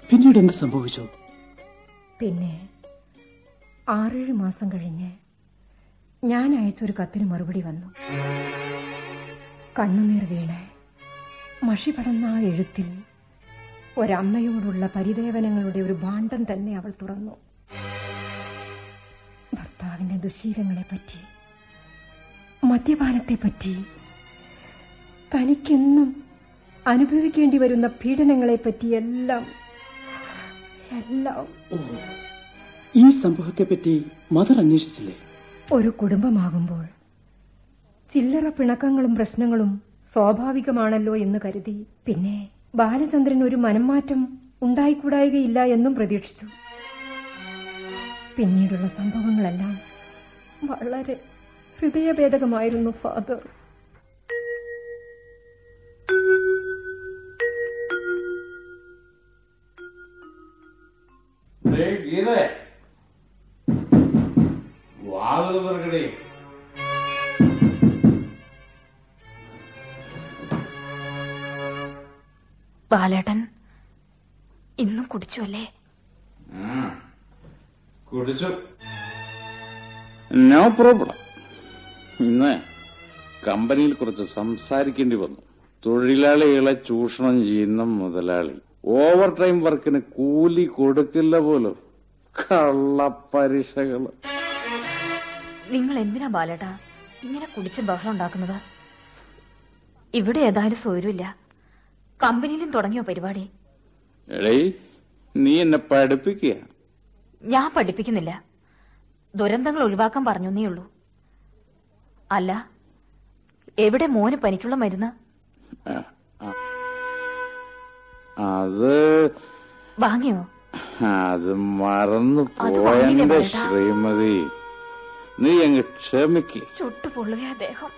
പിന്നീട് എന്ത് സംഭവിച്ചു പിന്നെ ആറേഴ് മാസം കഴിഞ്ഞ് ഞാൻ അയച്ചൊരു കത്തിന് മറുപടി വന്നു കണ്ണുനീർ വീണ് മഷി പടന്ന ആ എഴുത്തിൽ ഒരമ്മയോടുള്ള പരിദേവനങ്ങളുടെ ഒരു ഭാണ്ഡം തന്നെ അവൾ തുറന്നു ഭർത്താവിന്റെ ദുശീലങ്ങളെപ്പറ്റി മദ്യപാനത്തെപ്പറ്റി തനിക്കെന്നും അനുഭവിക്കേണ്ടി വരുന്ന പീഡനങ്ങളെപ്പറ്റി എല്ലാം എല്ലാം ഓ ഈ സംഭവത്തെപ്പറ്റി മദർ അന്വേഷിച്ചില്ലേ ഒരു കുടുംബമാകുമ്പോൾ ചില്ലറ പിണക്കങ്ങളും പ്രശ്നങ്ങളും സ്വാഭാവികമാണല്ലോ എന്ന് കരുതി പിന്നെ ബാലചന്ദ്രൻ ഒരു മനംമാറ്റം ഉണ്ടായിക്കൂടായികയില്ല എന്നും പ്രതീക്ഷിച്ചു പിന്നീടുള്ള സംഭവങ്ങളെല്ലാം വളരെ ഹൃദയഭേദകമായിരുന്നു ഫാദർ ഗീതേ വാതിൽ തുറക്കടേ ബാലേട്ടൻ ഇന്നും കുടിച്ചു അല്ലേ കുടിച്ചു നോ പ്രോബ്ലം ഇന്ന് കമ്പനിയിൽ കുറച്ച് സംസാരിക്കേണ്ടി വന്നു തൊഴിലാളികളെ ചൂഷണം ചെയ്യുന്ന മുതലാളി ഓവർ ടൈം വർക്കിന് കൂലി കൊടുക്കില്ല പോലും കള്ളപ്പരിശകള് നിങ്ങൾ എന്തിനാ ബാലേട്ടാ ഇങ്ങനെ കുടിച്ച് ബഹളം ഉണ്ടാക്കുന്നത് ഇവിടെ ഏതായാലും സൗകര്യമില്ല കമ്പനിയിലും തുടങ്ങിയോ പരിപാടി എടേ നീ എന്നെ പഠിപ്പിക്കുക ഞാൻ പഠിപ്പിക്കുന്നില്ല ദുരന്തങ്ങൾ ഒഴിവാക്കാൻ പറഞ്ഞേ ഉള്ളൂ അല്ല എവിടെ മോന് പനിക്കുള്ള മരുന്ന് ആ, ആ. അത് വാങ്ങിയോ അത് മറന്നു അത് വാങ്ങിയില്ലേ പോയെന്റെ ബാലേട്ടാ? ശ്രീമതി നീ അങ്ങ് ക്ഷമിക്ക് ചുട്ടു പൊള്ളുക ദേഹം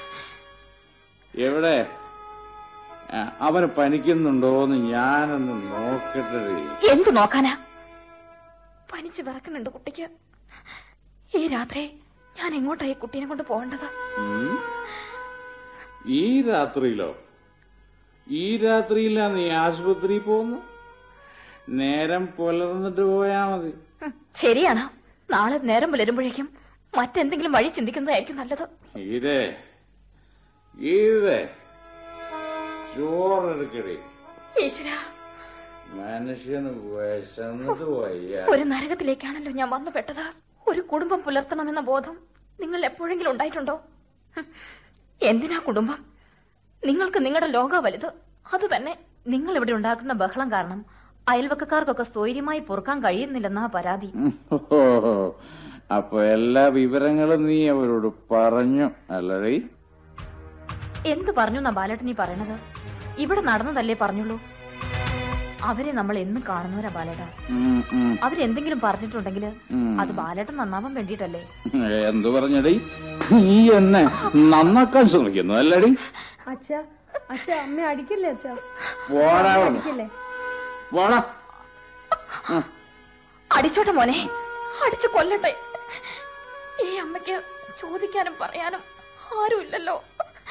എവിടെ ആ, അവന് പനിക്കുന്നുണ്ടോന്ന് ഞാനൊന്ന് നോക്കട്ടെ എന്തു നോക്കാനാ പനിച്ച് വിറക്കുന്നുണ്ട് കുട്ടിക്ക് ഈ രാത്രി ഞാൻ എങ്ങോട്ടായി കുട്ടീനെ കൊണ്ട് പോകേണ്ടത് ഉം? ഈ രാത്രിയിലോ ഈ രാത്രിയിലാ നീ ആശുപത്രിയിൽ പോകുന്നു നേരം പുലർന്നിട്ട് പോയാ മതി ഹും, ശരിയാണ് നാളെ നേരം പുലരുമ്പോഴേക്കും മറ്റെന്തെങ്കിലും വഴി ചിന്തിക്കുന്നതായിരിക്കും നല്ലത് ഗീതേ ഗീതേ ചോറെടുക്കടേ ഈശ്വര മനുഷ്യന് വിശന്നത് വയ്യ ഒരു നരകത്തിലേക്കാണല്ലോ ഞാൻ വന്നു പെട്ടത് ഒരു കുടുംബം പുലർത്തണമെന്ന ബോധം നിങ്ങൾ എപ്പോഴെങ്കിലും ഉണ്ടായിട്ടുണ്ടോ ഹും, എന്തിനാ കുടുംബം നിങ്ങൾക്ക് നിങ്ങളുടെ ലോക വലുത് അത് തന്നെ നിങ്ങൾ ഇവിടെ ഉണ്ടാക്കുന്ന ബഹളം കാരണം അയൽവക്കക്കാർക്കൊക്കെ സ്വൈര്യമായി പൊറുക്കാൻ കഴിയുന്നില്ലെന്നാ പരാതി ഓ, അപ്പൊ എല്ലാ വിവരങ്ങളും നീ അവരോട് പറഞ്ഞു അല്ലടേ എന്ത് പറഞ്ഞു എന്നാ ബാലേട്ടൻ ഈ പറയണത് ഇവിടെ നടന്നതല്ലേ പറഞ്ഞുള്ളൂ അവരെ നമ്മൾ എന്നും കാണുന്നവരാ ബാലേട്ട ഉം, ഉം. അവരെന്തെങ്കിലും പറഞ്ഞിട്ടുണ്ടെങ്കിൽ ഉം. അത് ബാലേട്ടൻ നന്നാവാൻ വേണ്ടിയിട്ടല്ലേ എന്തു പറഞ്ഞടേ നീ എന്നെ നന്നാക്കാൻ ശ്രമിക്കുന്നു അല്ലടി അച്ഛ അച്ഛ അമ്മ അടിക്കില്ലേ അച്ഛ പോടാ അവിടുന്ന്. അടിക്കില്ലേ പോടാ ഉം. അടിച്ചോട്ടെ മോനെ അടിച്ചു കൊല്ലട്ടെ ഈ അമ്മയ്ക്ക് ചോദിക്കാനും പറയാനും ആരുമില്ലല്ലോ